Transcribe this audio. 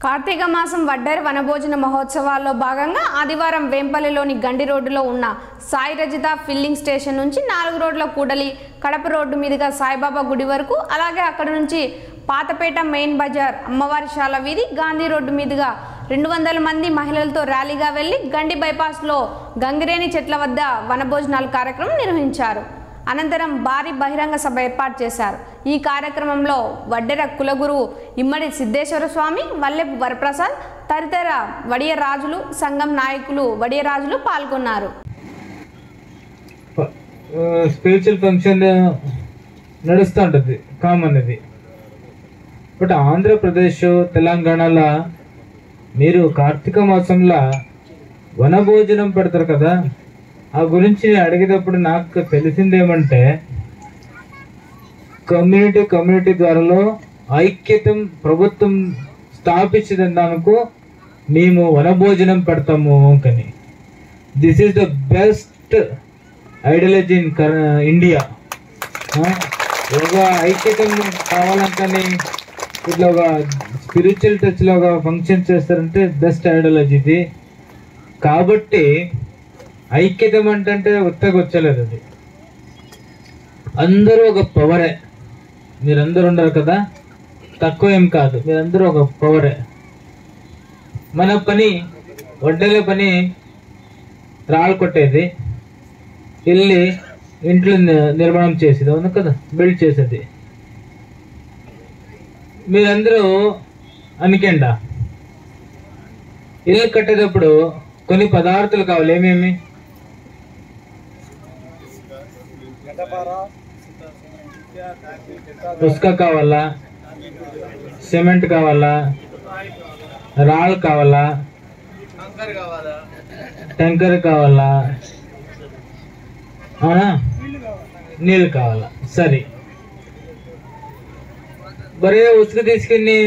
కార్తీక మాసం వడ్డరి వనభోజన మహోత్సవాల్లో భాగంగా ఆదివారం వేంపల్లిలోని గండి రోడ్డులో ఉన్న సాయి రజిత ఫిల్లింగ్ స్టేషన్ నుంచి నాలుగు రోడ్ల కూడలి కడప రోడ్డు మీదుగా సాయిబాబా గుడి వరకు అలాగే అక్కడ నుంచి పాతపేట మెయిన్ బజార్ అమ్మవారి శాల వీధి గాంధీ రోడ్డు మీదుగా రెండు వందల మంది మహిళలతో ర్యాలీగా వెళ్లి గండి బైపాస్లో గంగిరేణి చెట్ల వద్ద వనభోజనాల కార్యక్రమం నిర్వహించారు అనంతరం భారీ బహిరంగ సభ ఏర్పాటు చేశారు ఈ కార్యక్రమంలో వడ్డెర కులగురువు ఇమ్మడి సిద్ధేశ్వర స్వామి వల్లెపు వరప్రసాద్ తదితర వడియ రాజులు సంఘం నాయకులు వడియ రాజులు పాల్గొన్నారు స్పిరిచువల్ ఫంక్షన్ నడుస్తూ ఉంటుంది కామన్ ఇది బట్ ఆంధ్రప్రదేశ్ తెలంగాణలో మీరు కార్తీక మాసంలో వనభోజనం పెడతారు కదా ఆ గురించి అడిగేటప్పుడు నాకు తెలిసింది ఏమంటే కమ్యూనిటీ కమ్యూనిటీ ద్వారాలో ఐక్యతం ప్రభుత్వం స్థాపించిన దానికి మేము వనభోజనం పెడతాము అని this is the best ideology in India ఒక ఐక్యతం కావాలంటే ఇట్లా ఒక స్పిరిచువల్ టచ్లో ఒక ఫంక్షన్ చేస్తారంటే బెస్ట్ ఐడియాలజీ ఇది కాబట్టి ఐక్యతం అంటే ఉత్తగా వచ్చలేదు అది అందరూ ఒక పవరే మీరందరూ ఉండరు కదా తక్కువ ఏం కాదు మీరందరూ ఒక పవరే మన పని వడ్డేల పని రాళ్ళు కొట్టేది వెళ్ళి ఇంట్లో ని- నిర్మాణం చేసేది అవును కదా బిల్డ్ చేసేది మీరందరూ అనుకండా ఇల్లు కట్టేటప్పుడు కొన్ని పదార్థాలు కావాలి ఏమేమి ఉసుక కావాలా సిమెంట్ కావాలా రాళ్ళు కావాలా ట్యాంకర్ కావాలా అవునా నీళ్ళు కావాలా సరే బరే ఉసుక తీసుకుని